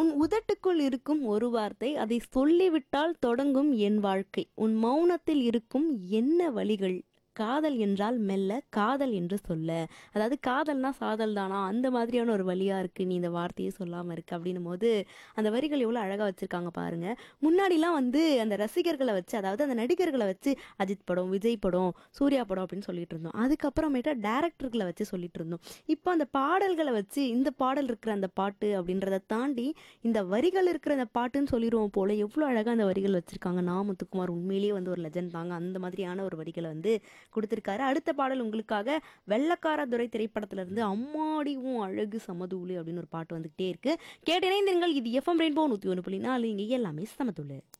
உன் உதட்டுக்குள் இருக்கும் ஒரு வார்த்தை அதை சொல்லிவிட்டால் தொடங்கும் என் வாழ்க்கை உன் மௌனத்தில் இருக்கும் என்ன வழிகள் காதல் என்றால் மெல்ல காதல் என்று சொல்ல அதாவது காதல்னா சாதல் தானா அந்த மாதிரியான ஒரு வழியா இருக்கு நீ இந்த வார்த்தையே சொல்லாம இருக்கு அப்படின்னும் போது அந்த வரிகள் எவ்வளவு அழகா வச்சிருக்காங்க பாருங்க முன்னாடிலாம் வந்து அந்த ரசிகர்களை வச்சு அதாவது அந்த நடிகர்களை வச்சு அஜித் படம் விஜய் படம் சூர்யா படம் அப்படின்னு சொல்லிட்டு இருந்தோம் அதுக்கப்புறமேட்டா டேரக்டர்களை வச்சு சொல்லிட்டு இருந்தோம் இப்போ அந்த பாடல்களை வச்சு இந்த பாடல் இருக்கிற அந்த பாட்டு அப்படின்றத தாண்டி இந்த வரிகள் இருக்கிற அந்த பாட்டுன்னு சொல்லிடுவோம் போல எவ்வளோ அழகாக அந்த வரிகள் வச்சிருக்காங்க நா முத்துக்குமார் உண்மையிலேயே வந்து ஒரு லெஜண்ட் தாங்க அந்த மாதிரியான ஒரு வரிகளை வந்து கொடுத்துருக்காரு அடுத்த பாடல் உங்களுக்காக வெள்ளக்கார துறை திரைப்படத்துல இருந்து அம்மாடிவும் அழகு சமதூளு அப்படின்னு ஒரு பாட்டு வந்துகிட்டே இருக்கு கேட்டினைந்தீர்கள் இது எஃப்எம் ரெயின்போ நூற்றி ஒன்று புள்ளி நாலு இங்கே எல்லாமே சமதுளு